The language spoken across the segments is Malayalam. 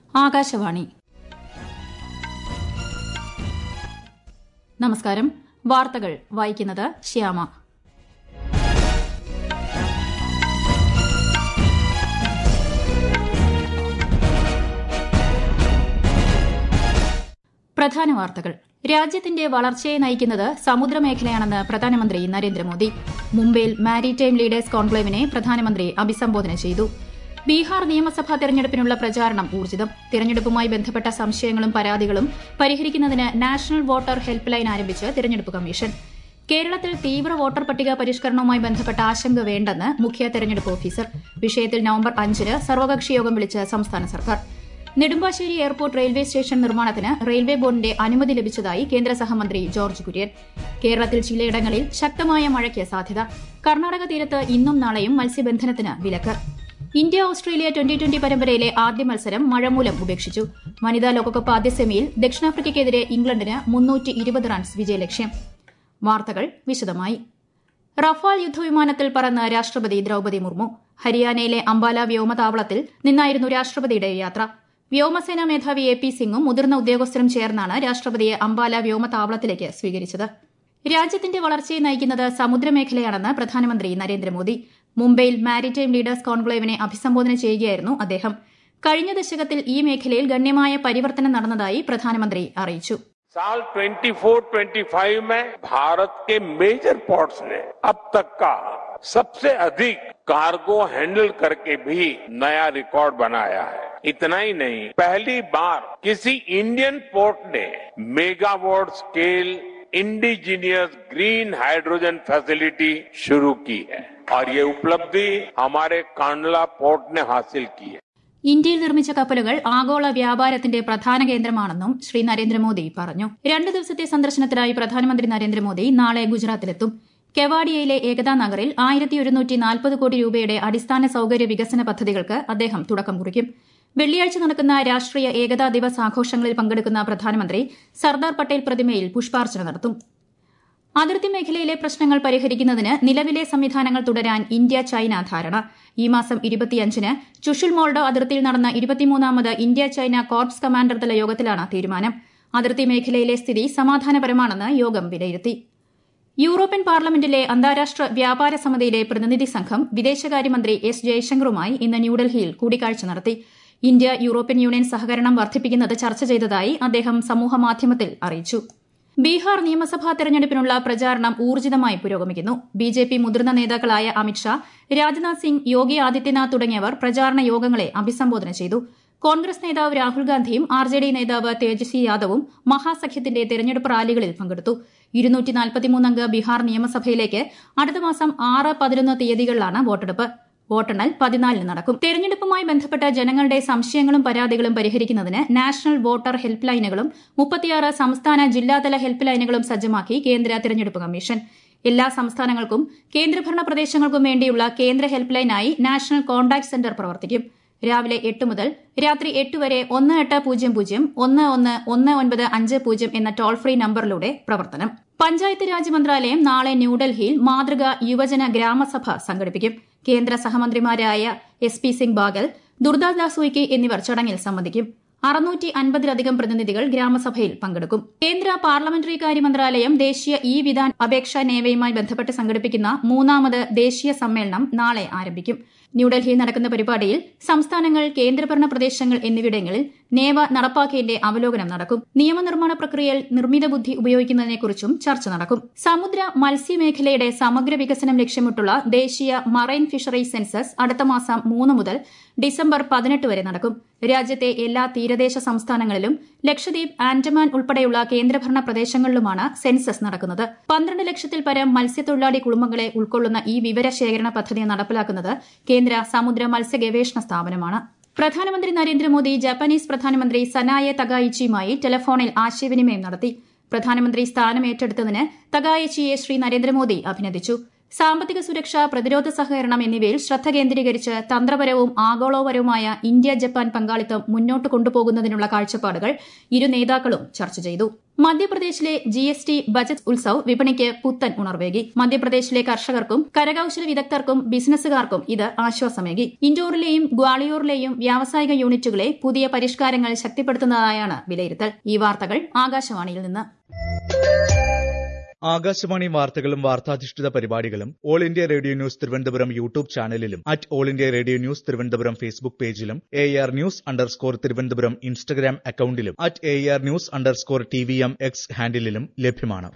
ആകാശവാണി നമസ്കാരം വാർത്തകൾ വായിക്കുന്നത് ശ്യാമ പ്രധാന വാർത്തകൾ രാജ്യത്തിന്റെ വളർച്ചയെ നയിക്കുന്നത് സമുദ്രമേഖലയാണെന്ന് പ്രധാനമന്ത്രി നരേന്ദ്രമോദി മുംബൈയിൽ മാരിടൈം ലീഡേഴ്സ് കോൺക്ലേവിനെ പ്രധാനമന്ത്രി അഭിസംബോധന ചെയ്തു ബീഹാർ നിയമസഭാ തെരഞ്ഞെടുപ്പിനുള്ള പ്രചാരണം ഊർജിതം തെരഞ്ഞെടുപ്പുമായി ബന്ധപ്പെട്ട സംശയങ്ങളും പരാതികളും പരിഹരിക്കുന്നതിന് നാഷണൽ വോട്ടർ ഹെൽപ്പ് ലൈൻ ആരംഭിച്ച് തെരഞ്ഞെടുപ്പ് കമ്മീഷൻ കേരളത്തിൽ തീവ്ര വോട്ടർ പട്ടിക പരിഷ്കരണവുമായി ബന്ധപ്പെട്ട ആശങ്ക വേണ്ടെന്ന് മുഖ്യ തെരഞ്ഞെടുപ്പ് ഓഫീസർ വിഷയത്തിൽ നവംബർ അഞ്ചിന് സർവകക്ഷി യോഗം വിളിച്ച് സംസ്ഥാന സർക്കാർ നെടുമ്പാശ്ശേരി എയർപോർട്ട് റെയിൽവേ സ്റ്റേഷൻ നിർമ്മാണത്തിന് റെയിൽവേ ബോർഡിന്റെ അനുമതി ലഭിച്ചതായി കേന്ദ്ര സഹമന്ത്രി ജോർജ് കുര്യൻ കേരളത്തിൽ ചിലയിടങ്ങളിൽ ശക്തമായ മഴയ്ക്ക് സാധ്യത കർണാടക തീരത്ത് ഇന്നും നാളെയും മത്സ്യബന്ധനത്തിന് വിലക്ക് ഇന്ത്യ ഓസ്ട്രേലിയ ട്വന്റി ട്വന്റി പരമ്പരയിലെ ആദ്യ മത്സരം മഴ മൂലം ഉപേക്ഷിച്ചു വനിതാ ലോകകപ്പ് ആദ്യ സെമിയിൽ ദക്ഷിണാഫ്രിക്കയ്ക്കെതിരെ ഇംഗ്ലണ്ടിന് മുന്നൂറ്റി ഇരുപത് റൺസ് വിജയലക്ഷ്യം വാർത്തകൾ വിശദമായി റഫാൽ യുദ്ധവിമാനത്തിൽ പറന്ന് രാഷ്ട്രപതി ദ്രൌപതി മുർമു ഹരിയാനയിലെ അംബാല വ്യോമതാവളത്തിൽ നിന്നായിരുന്നു രാഷ്ട്രപതിയുടെ യാത്ര വ്യോമസേനാ മേധാവി എ പി സിംഗും മുതിർന്ന ഉദ്യോഗസ്ഥരും ചേർന്നാണ് രാഷ്ട്രപതിയെ അംബാല വ്യോമതാവളത്തിലേക്ക് സ്വീകരിച്ചത് രാജ്യത്തിന്റെ വളർച്ചയെ നയിക്കുന്നത് സമുദ്രമേഖലയാണെന്ന് പ്രധാനമന്ത്രി നരേന്ദ്രമോദി മുംബൈയിൽ മാരിടൈം ലീഡേഴ്സ് കോൺക്ലേവിനെ അഭിസംബോധന ചെയ്യുകയായിരുന്നു അദ്ദേഹം കഴിഞ്ഞ ദശകത്തിൽ ഈ മേഖലയിൽ ഗണ്യമായ പരിവർത്തനം നടന്നതായി പ്രധാനമന്ത്രി അറിയിച്ചു साल 24-25 में भारत के मेजर पोर्ट्स ने अब तक का सबसे अधिक कार्गो हैंडल करके भी नया रिकॉर्ड बनाया है इतना ही नहीं पहली बार किसी इंडियन पोर्ट ने megawatt scale indigenous green hydrogen facility शुरू की है और ये उपलब्धि हमारे कांडला पोर्ट ने हासिल की है ഇന്ത്യയിൽ നിർമ്മിച്ച കപ്പലുകൾ ആഗോള വ്യാപാരത്തിന്റെ പ്രധാന കേന്ദ്രമാണെന്നും ശ്രീ നരേന്ദ്രമോദി പറഞ്ഞു രണ്ട് ദിവസത്തെ സന്ദർശനത്തിനായി പ്രധാനമന്ത്രി നരേന്ദ്രമോദി നാളെ ഗുജറാത്തിലെത്തും കെവാഡിയയിലെ ഏകതാ നഗറിൽ ആയിരത്തി ഒരുന്നൂറ്റി നാൽപ്പത് കോടി രൂപയുടെ അടിസ്ഥാന സൌകര്യ വികസന പദ്ധതികൾക്ക് അദ്ദേഹം തുടക്കം കുറിക്കും വെള്ളിയാഴ്ച നടക്കുന്ന രാഷ്ട്രീയ ഏകതാ ദിവസ് ആഘോഷങ്ങളിൽ പങ്കെടുക്കുന്ന പ്രധാനമന്ത്രി സർദാർ പട്ടേൽ പ്രതിമയിൽ പുഷ്പാർച്ചന നടത്തും അതിർത്തി മേഖലയിലെ പ്രശ്നങ്ങൾ പരിഹരിക്കുന്നതിന് നിലവിലെ സംവിധാനങ്ങൾ തുടരാൻ ഇന്ത്യ ചൈന ധാരണ ഈ മാസം ഇരുപത്തിയഞ്ചിന് ചുഷുൽ മോൾഡോ അതിർത്തിയിൽ നടന്ന ഇരുപത്തിമൂന്നാമത് ഇന്ത്യ ചൈന കോർപ്സ് കമാൻഡർ തല യോഗത്തിലാണ് തീരുമാനം അതിർത്തി മേഖലയിലെ സ്ഥിതി സമാധാനപരമാണെന്ന് യോഗം വിലയിരുത്തി യൂറോപ്യൻ പാർലമെന്റിലെ അന്താരാഷ്ട്ര വ്യാപാര സമിതിയിലെ പ്രതിനിധി സംഘം വിദേശകാര്യമന്ത്രി എസ് ജയശങ്കറുമായി ഇന്ന് ന്യൂഡൽഹിയിൽ കൂടിക്കാഴ്ച നടത്തി ഇന്ത്യ യൂറോപ്യൻ യൂണിയൻ സഹകരണം വർദ്ധിപ്പിക്കുന്നത് ചർച്ച ചെയ്തതായി അദ്ദേഹം സമൂഹമാധ്യമത്തിൽ അറിയിച്ചു ബീഹാർ നിയമസഭാ തെരഞ്ഞെടുപ്പിനുള്ള പ്രചാരണം ഊർജിതമായി പുരോഗമിക്കുന്നു ബിജെപി മുതിർന്ന നേതാക്കളായ അമിത്ഷാ രാജ്നാഥ് സിംഗ് യോഗി ആദിത്യനാഥ് തുടങ്ങിയവർ പ്രചാരണ യോഗങ്ങളെ അഭിസംബോധന ചെയ്തു കോൺഗ്രസ് നേതാവ് രാഹുൽ ഗാന്ധിയും ആർ ജെ ഡി നേതാവ് തേജസ്വി യാദവും മഹാസഖ്യത്തിന്റെ തെരഞ്ഞെടുപ്പ് റാലികളിൽ പങ്കെടുത്തു അംഗ ബീഹാർ നിയമസഭയിലേക്ക് അടുത്ത മാസം ആറ് പതിനൊന്ന് തീയതികളിലാണ് വോട്ടെടുപ്പ് വോട്ടെണ്ണൽ പതിനാലിന് നടക്കും തെരഞ്ഞെടുപ്പുമായി ബന്ധപ്പെട്ട ജനങ്ങളുടെ സംശയങ്ങളും പരാതികളും പരിഹരിക്കുന്നതിന് നാഷണൽ വോട്ടർ ഹെൽപ്പ് ലൈനുകളും മുപ്പത്തിയാറ് സംസ്ഥാന ജില്ലാതല ഹെൽപ്പ് ലൈനുകളും സജ്ജമാക്കി കേന്ദ്ര തെരഞ്ഞെടുപ്പ് കമ്മീഷൻ എല്ലാ സംസ്ഥാനങ്ങൾക്കും കേന്ദ്രഭരണ പ്രദേശങ്ങൾക്കും വേണ്ടിയുള്ള കേന്ദ്ര ഹെൽപ്പ് ലൈനായി നാഷണൽ കോൺടാക്ട് സെന്റർ പ്രവർത്തിക്കും രാവിലെ എട്ട് മുതൽ രാത്രി എട്ട് വരെ ഒന്ന് എട്ട് പൂജ്യം പൂജ്യം ഒന്ന് ഒന്ന് ഒന്ന് ഒൻപത് അഞ്ച് പൂജ്യം എന്ന ടോൾ ഫ്രീ നമ്പറിലൂടെ പ്രവർത്തനം പഞ്ചായത്ത് രാജ് മന്ത്രാലയം നാളെ ന്യൂഡൽഹിയിൽ മാതൃക യുവജന ഗ്രാമസഭ സംഘടിപ്പിക്കും കേന്ദ്ര സഹമന്ത്രിമാരായ എസ് പി സിംഗ് ബാഗൽ ദുർദാദാസ് ഉയ്ക്കെ എന്നിവർ ചടങ്ങിൽ സംബന്ധിക്കും അറുന്നൂറ്റി അൻപതിലധികം പ്രതിനിധികൾ ഗ്രാമസഭയിൽ പങ്കെടുക്കും കേന്ദ്ര പാർലമെന്ററി കാര്യ മന്ത്രാലയം ദേശീയ ഇ വിധാൻ അപേക്ഷാ നേവയുമായി ബന്ധപ്പെട്ട് സംഘടിപ്പിക്കുന്ന മൂന്നാമത് ദേശീയ സമ്മേളനം നാളെ ആരംഭിക്കും ന്യൂഡൽഹിയിൽ നടക്കുന്ന പരിപാടിയിൽ സംസ്ഥാനങ്ങൾ കേന്ദ്രഭരണ പ്രദേശങ്ങൾ എന്നിവിടങ്ങളിൽ നേവ നടപ്പാക്കിയതിന്റെ അവലോകനം നടക്കും നിയമനിർമ്മാണ പ്രക്രിയയിൽ നിർമ്മിത ബുദ്ധി ഉപയോഗിക്കുന്നതിനെക്കുറിച്ചും ചർച്ച നടക്കും സമുദ്ര മത്സ്യമേഖലയുടെ സമഗ്ര വികസനം ലക്ഷ്യമിട്ടുള്ള ദേശീയ മറൈൻ ഫിഷറീസ് സെൻസസ് അടുത്ത മാസം മൂന്ന് മുതൽ ഡിസംബർ പതിനെട്ട് വരെ നടക്കും രാജ്യത്തെ എല്ലാ തീരദേശ സംസ്ഥാനങ്ങളിലും ലക്ഷദ്വീപ് ആൻഡമാൻ ഉൾപ്പെടെയുള്ള കേന്ദ്രഭരണ പ്രദേശങ്ങളിലുമാണ് സെൻസസ് നടക്കുന്നത് പന്ത്രണ്ട് ലക്ഷത്തിൽ പരം മത്സ്യത്തൊഴിലാളി കുടുംബങ്ങളെ ഉൾക്കൊള്ളുന്ന ഈ വിവരശേഖരണ പദ്ധതി നടപ്പിലാക്കുന്നത് കേന്ദ്ര സമുദ്ര മത്സ്യ ഗവേഷണ സ്ഥാപനമാണ് പ്രധാനമന്ത്രി നരേന്ദ്രമോദി ജപ്പാനീസ് പ്രധാനമന്ത്രി സനായെ തകായിച്ചിയുമായി ടെലഫോണിൽ ആശയവിനിമയം നടത്തി പ്രധാനമന്ത്രി സ്ഥാനം ഏറ്റെടുത്തതിന് തകായിച്ചിയെ ശ്രീ നരേന്ദ്രമോദി അഭിനന്ദിച്ചു സാമ്പത്തിക സുരക്ഷ പ്രതിരോധ സഹകരണം എന്നിവയിൽ ശ്രദ്ധ കേന്ദ്രീകരിച്ച് തന്ത്രപരവും ആഗോളപരവുമായ ഇന്ത്യ ജപ്പാൻ പങ്കാളിത്തം മുന്നോട്ട് കൊണ്ടുപോകുന്നതിനുള്ള കാഴ്ചപ്പാടുകൾ ഇരു നേതാക്കളും ചർച്ച ചെയ്തു മധ്യപ്രദേശിലെ G S T Bachat Utsav വിപണിക്ക് പുത്തൻ ഉണർവേകി മധ്യപ്രദേശിലെ കർഷകർക്കും കരകൌശല വിദഗ്ധർക്കും ബിസിനസ്സുകാർക്കും ഇത് ആശ്വാസമേകി ഇൻഡോറിലെയും ഗ്വാളിയോറിലെയും വ്യാവസായിക യൂണിറ്റുകളെ പുതിയ പരിഷ്കാരങ്ങൾ ശക്തിപ്പെടുത്തുന്നതായാണ് വിലയിരുത്തൽ ഈ വാർത്തകൾ ആകാശവാണിയിൽ നിന്ന് ആകാശവാണി വാർത്തകളും വാർത്താധിഷ്ഠിത പരിപാടികളും All India Radio news Thiruvananthapuram YouTube ചാനലിലും at All India Radio news Thiruvananthapuram Facebook പേജിലും A R news underscore Thiruvananthapuram Instagram അക്കൌണ്ടിലും at A R news underscore T V M X ഹാൻഡിലും ലഭ്യമാണ്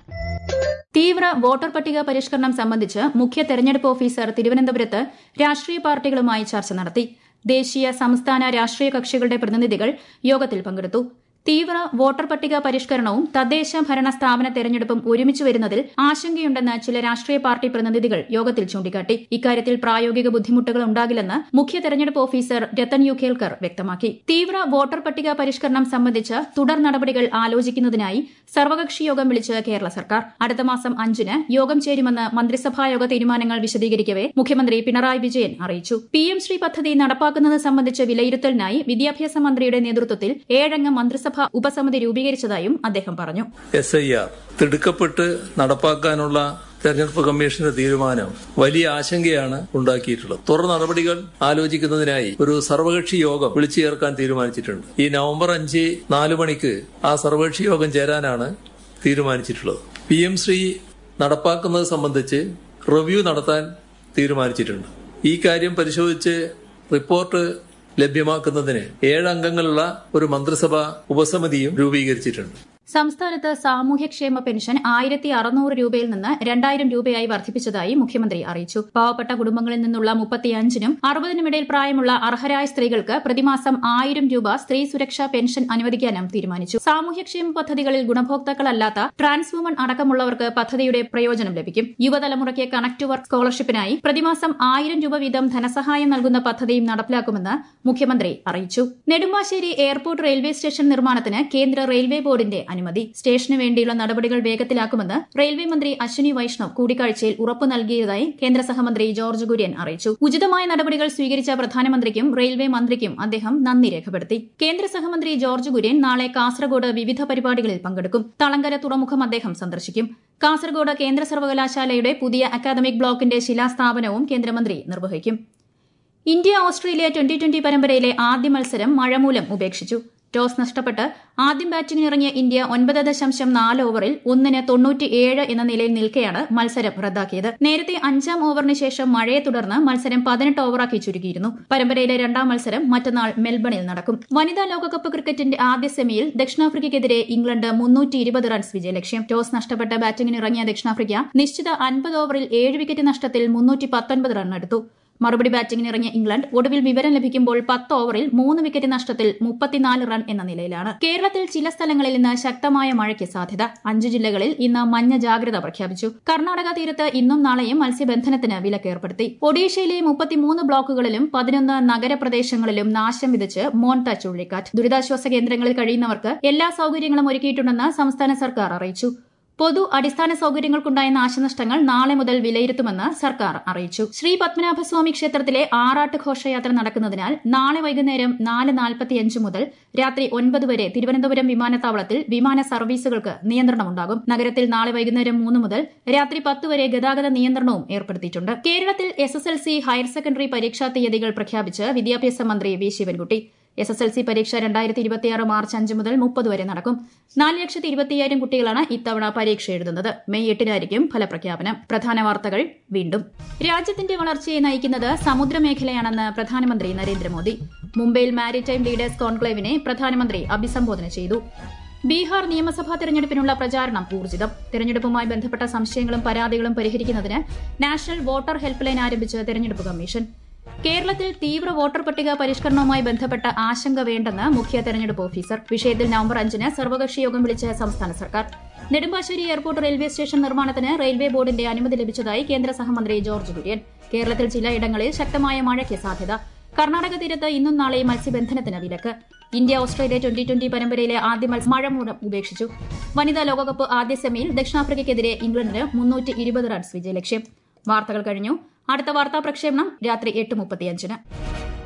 തീവ്ര വോട്ടർ പട്ടിക പരിഷ്കരണം സംബന്ധിച്ച് മുഖ്യ തെരഞ്ഞെടുപ്പ് ഓഫീസർ തിരുവനന്തപുരത്ത് രാഷ്ട്രീയ പാർട്ടികളുമായി ചർച്ച നടത്തി ദേശീയ സംസ്ഥാന രാഷ്ട്രീയ കക്ഷികളുടെ പ്രതിനിധികൾ യോഗത്തിൽ പങ്കെടുത്തു തീവ്ര വോട്ടർ പട്ടിക പരിഷ്കരണവും തദ്ദേശ ഭരണ സ്ഥാപന തെരഞ്ഞെടുപ്പും ഒരുമിച്ച് വരുന്നതിൽ ആശങ്കയുണ്ടെന്ന് ചില രാഷ്ട്രീയ പാർട്ടി പ്രതിനിധികൾ യോഗത്തിൽ ചൂണ്ടിക്കാട്ടി ഇക്കാര്യത്തിൽ പ്രായോഗിക ബുദ്ധിമുട്ടുകൾ ഉണ്ടാകില്ലെന്ന് മുഖ്യ തെരഞ്ഞെടുപ്പ് ഓഫീസർ രത്തൻ യു കേൽക്കർ വ്യക്തമാക്കി തീവ്ര വോട്ടർ പട്ടിക പരിഷ്കരണം സംബന്ധിച്ച് തുടർ നടപടികൾ ആലോചിക്കുന്നതിനായി സർവകക്ഷി യോഗം വിളിച്ച് കേരള സർക്കാർ അടുത്ത മാസം അഞ്ചിന് യോഗം ചേരുമെന്ന് മന്ത്രിസഭായോഗ തീരുമാനങ്ങൾ വിശദീകരിക്കവെ മുഖ്യമന്ത്രി പിണറായി വിജയൻ അറിയിച്ചു പി എം ശ്രീ പദ്ധതി നടപ്പാക്കുന്നത് സംബന്ധിച്ച് വിലയിരുത്തലിനായി വിദ്യാഭ്യാസ മന്ത്രിയുടെ നേതൃത്വത്തിൽ ഏഴംഗ മന്ത്രിസഭ ഉപസമിതി രൂപീകരിച്ചതായും അദ്ദേഹം പറഞ്ഞു എസ് ഐ ആർ തിടുക്കപ്പെട്ട് നടപ്പാക്കാനുള്ള തെരഞ്ഞെടുപ്പ് കമ്മീഷന്റെ തീരുമാനം വലിയ ആശങ്കയാണ് ഉണ്ടാക്കിയിട്ടുള്ളത് തുടർ നടപടികൾ ആലോചിക്കുന്നതിനായി ഒരു സർവകക്ഷി യോഗം വിളിച്ചു ചേർക്കാൻ തീരുമാനിച്ചിട്ടുണ്ട് ഈ നവംബർ അഞ്ച് നാലു മണിക്ക് ആ സർവകക്ഷി യോഗം ചേരാനാണ് തീരുമാനിച്ചിട്ടുള്ളത് പി എം ശ്രീ നടപ്പാക്കുന്നത് സംബന്ധിച്ച് റിവ്യൂ നടത്താൻ തീരുമാനിച്ചിട്ടുണ്ട് ഈ കാര്യം പരിശോധിച്ച് റിപ്പോർട്ട് ലഭ്യമാക്കുന്നതിന് ഏഴ് അംഗങ്ങളുള്ള ഒരു മന്ത്രിസഭ ഉപസമിതിയും രൂപീകരിച്ചിട്ടുണ്ട് സംസ്ഥാനത്ത് സാമൂഹ്യക്ഷേമ പെൻഷൻ ആയിരത്തി അറുന്നൂറ് രൂപയിൽ നിന്ന് രണ്ടായിരം രൂപയായി വർദ്ധിപ്പിച്ചതായി മുഖ്യമന്ത്രി അറിയിച്ചു പാവപ്പെട്ട കുടുംബങ്ങളിൽ നിന്നുള്ള മുപ്പത്തിയഞ്ചിനും അറുപതിനും ഇടയിൽ പ്രായമുള്ള അർഹരായ സ്ത്രീകൾക്ക് പ്രതിമാസം ആയിരം രൂപ സ്ത്രീ സുരക്ഷാ പെൻഷൻ അനുവദിക്കാനും തീരുമാനിച്ചു സാമൂഹ്യക്ഷേമ പദ്ധതികളിൽ ഗുണഭോക്താക്കളല്ലാത്ത ട്രാൻസ് വുമൺ അടക്കമുള്ളവർക്ക് പദ്ധതിയുടെ പ്രയോജനം ലഭിക്കും യുവതലമുറയ്ക്ക് കണക്ട് ടു വർക്ക് സ്കോളർഷിപ്പിനായി പ്രതിമാസം ആയിരം രൂപ വീതം ധനസഹായം നൽകുന്ന പദ്ധതിയും നടപ്പിലാക്കുമെന്ന് മുഖ്യമന്ത്രി അറിയിച്ചു നെടുമ്പാശ്ശേരി എയർപോർട്ട് റെയിൽവേ സ്റ്റേഷൻ നിർമ്മാണത്തിന് കേന്ദ്ര റെയിൽവേ ബോർഡിന്റെ അനുമതി സ്റ്റേഷന് വേണ്ടിയുള്ള നടപടികൾ വേഗത്തിലാക്കുമെന്ന് റെയിൽവേ മന്ത്രി അശ്വിനി വൈഷ്ണവ് കൂടിക്കാഴ്ചയിൽ ഉറപ്പു നൽകിയതായി കേന്ദ്ര സഹമന്ത്രി ജോർജ് കുര്യൻ അറിയിച്ചു ഉചിതമായ നടപടികൾ സ്വീകരിച്ച പ്രധാനമന്ത്രിക്കും റെയിൽവേ മന്ത്രിക്കും അദ്ദേഹം നന്ദി രേഖപ്പെടുത്തി കേന്ദ്ര സഹമന്ത്രി ജോർജ് കുര്യൻ നാളെ കാസർഗോഡ് വിവിധ പരിപാടികളിൽ പങ്കെടുക്കും തളങ്കര തുറമുഖം അദ്ദേഹം സന്ദർശിക്കും കാസർഗോഡ് കേന്ദ്ര സർവകലാശാലയുടെ പുതിയ അക്കാദമിക് ബ്ലോക്കിന്റെ ശിലാസ്ഥാപനവും കേന്ദ്രമന്ത്രി നിർവഹിക്കും ഇന്ത്യ ഓസ്ട്രേലിയ ട്വന്റി ട്വന്റി പരമ്പരയിലെ ആദ്യ മത്സരം മഴ മൂലം ഉപേക്ഷിച്ചു ടോസ് നഷ്ടപ്പെട്ട് ആദ്യം ബാറ്റിംഗിനിറങ്ങിയ ഇന്ത്യ ഒൻപത് ദശാംശം നാല് ഓവറിൽ ഒന്നിന് തൊണ്ണൂറ്റിയേഴ് എന്ന നിലയിൽ നിൽക്കെയാണ് മത്സരം റദ്ദാക്കിയത് നേരത്തെ അഞ്ചാം ഓവറിന് ശേഷം മഴയെ തുടർന്ന് മത്സരം പതിനെട്ട് ഓവറാക്കി ചുരുക്കിയിരുന്നു പരമ്പരയിലെ രണ്ടാം മത്സരം മറ്റന്നാൾ മെൽബണിൽ നടക്കും വനിതാ ലോകകപ്പ് ക്രിക്കറ്റിന്റെ ആദ്യ സെമിയിൽ ദക്ഷിണാഫ്രിക്കയ്ക്കെതിരെ ഇംഗ്ലണ്ട് മുന്നൂറ്റി ഇരുപത് റൺസ് വിജയലക്ഷ്യം ടോസ് നഷ്ടപ്പെട്ട് ബാറ്റിംഗിനിറങ്ങിയ ദക്ഷിണാഫ്രിക്ക നിശ്ചിത അൻപത് ഓവറിൽ ഏഴ് വിക്കറ്റ് നഷ്ടത്തിൽ മുന്നൂറ്റി പത്തൊൻപത് റൺ എടുത്തു മറുപടി ബാറ്റിംഗിനിറങ്ങിയ ഇംഗ്ലണ്ട് ഒടുവിൽ വിവരം ലഭിക്കുമ്പോൾ പത്ത് ഓവറിൽ മൂന്ന് വിക്കറ്റ് നഷ്ടത്തിൽ മുപ്പത്തിനാല് റൺ എന്ന നിലയിലാണ് കേരളത്തിൽ ചില സ്ഥലങ്ങളിൽ ഇന്ന് ശക്തമായ മഴയ്ക്ക് സാധ്യത അഞ്ച് ജില്ലകളിൽ ഇന്ന് മഞ്ഞ ജാഗ്രത പ്രഖ്യാപിച്ചു കർണാടക തീരത്ത് ഇന്നും നാളെയും മത്സ്യബന്ധനത്തിന് വിലക്കേർപ്പെടുത്തി ഒഡീഷയിലെ മുപ്പത്തിമൂന്ന് ബ്ലോക്കുകളിലും പതിനൊന്ന് നഗരപ്രദേശങ്ങളിലും നാശം വിതച്ച് മോൺത ചുഴലിക്കാറ്റ് ദുരിതാശ്വാസ കേന്ദ്രങ്ങളിൽ കഴിയുന്നവർക്ക് എല്ലാ സൌകര്യങ്ങളും ഒരുക്കിയിട്ടുണ്ടെന്ന് സംസ്ഥാന സർക്കാർ അറിയിച്ചു പൊതു അടിസ്ഥാന സൌകര്യങ്ങൾക്കുണ്ടായ നാശനഷ്ടങ്ങൾ നാളെ മുതൽ വിലയിരുത്തുമെന്ന് സർക്കാർ അറിയിച്ചു ശ്രീ പത്മനാഭസ്വാമി ക്ഷേത്രത്തിലെ ആറാട്ട് ഘോഷയാത്ര നടക്കുന്നതിനാൽ നാളെ വൈകുന്നേരം നാല് നാൽപ്പത്തിയഞ്ച് മുതൽ രാത്രി ഒൻപത് വരെ തിരുവനന്തപുരം വിമാനത്താവളത്തിൽ വിമാന സർവീസുകൾക്ക് നിയന്ത്രണമുണ്ടാകും നഗരത്തിൽ നാളെ വൈകുന്നേരം മൂന്ന് മുതൽ രാത്രി പത്ത് വരെ ഗതാഗത നിയന്ത്രണവും ഏർപ്പെടുത്തിയിട്ടുണ്ട് കേരളത്തിൽ S S L C higher secondary പരീക്ഷാ തീയതികൾ പ്രഖ്യാപിച്ച് വിദ്യാഭ്യാസ മന്ത്രി V Sivankutty S S L C പരീക്ഷ രണ്ടായിരത്തി ഇരുപത്തിയാറ് മാർച്ച് അഞ്ച് മുതൽ മുപ്പത് വരെ നടക്കും നാല് ലക്ഷത്തി ഇരുപത്തിയ്യായിരം കുട്ടികളാണ് ഇത്തവണ പരീക്ഷ എഴുതുന്നത് മെയ് എട്ടിനായിരിക്കും ഫലപ്രഖ്യാപനം പ്രധാന വാർത്തകൾ വീണ്ടും രാജ്യത്തിന്റെ വളർച്ചയെ നയിക്കുന്നത് സമുദ്രമേഖലയാണെന്ന് പ്രധാനമന്ത്രി നരേന്ദ്രമോദി മുംബൈയിൽ മാരിടൈം ലീഡേഴ്സ് കോൺക്ലേവിനെ പ്രധാനമന്ത്രി അഭിസംബോധന ചെയ്തു ബീഹാർ നിയമസഭാ തെരഞ്ഞെടുപ്പിനുള്ള പ്രചാരണം ഊർജിതം തെരഞ്ഞെടുപ്പുമായി ബന്ധപ്പെട്ട സംശയങ്ങളും പരാതികളും പരിഹരിക്കുന്നതിന് നാഷണൽ വോട്ടർ ഹെൽപ്പ് ലൈൻ ആരംഭിച്ച് തെരഞ്ഞെടുപ്പ് കമ്മീഷൻ കേരളത്തിൽ തീവ്ര വോട്ടർ പട്ടിക പരിഷ്കരണവുമായി ബന്ധപ്പെട്ട ആശങ്ക വേണ്ടെന്ന് മുഖ്യ തെരഞ്ഞെടുപ്പ് ഓഫീസർ വിഷയത്തിൽ നവംബർ അഞ്ചിന് സർവകക്ഷി യോഗം വിളിച്ച സംസ്ഥാന സർക്കാർ നെടുമ്പാശ്ശേരി എയർപോർട്ട് റെയിൽവേ സ്റ്റേഷൻ നിർമ്മാണത്തിന് റെയിൽവേ ബോർഡിന്റെ അനുമതി ലഭിച്ചതായി കേന്ദ്ര സഹമന്ത്രി ജോർജ് കുര്യൻ കേരളത്തിൽ ചിലയിടങ്ങളിൽ ശക്തമായ മഴയ്ക്ക് സാധ്യത കർണാടക തീരത്ത് ഇന്നും നാളെയും മത്സ്യബന്ധനത്തിന് വിലക്ക് ഇന്ത്യ ഓസ്ട്രേലിയ ട്വന്റി ട്വന്റി പരമ്പരയിലെ ആദ്യ മത്സരം മഴ മൂലം ഉപേക്ഷിച്ചു വനിതാ ലോകകപ്പ് ആദ്യ സെമിയിൽ ദക്ഷിണാഫ്രിക്കയ്ക്കെതിരെ ഇംഗ്ലണ്ടിന് മുന്നൂറ്റി ഇരുപത് റൺസ് വിജയലക്ഷ്യം വാർത്തകൾ കഴിഞ്ഞു അടുത്ത വാർത്താ പ്രക്ഷേപണം രാത്രി എട്ട് മുപ്പത്തിയഞ്ചിന്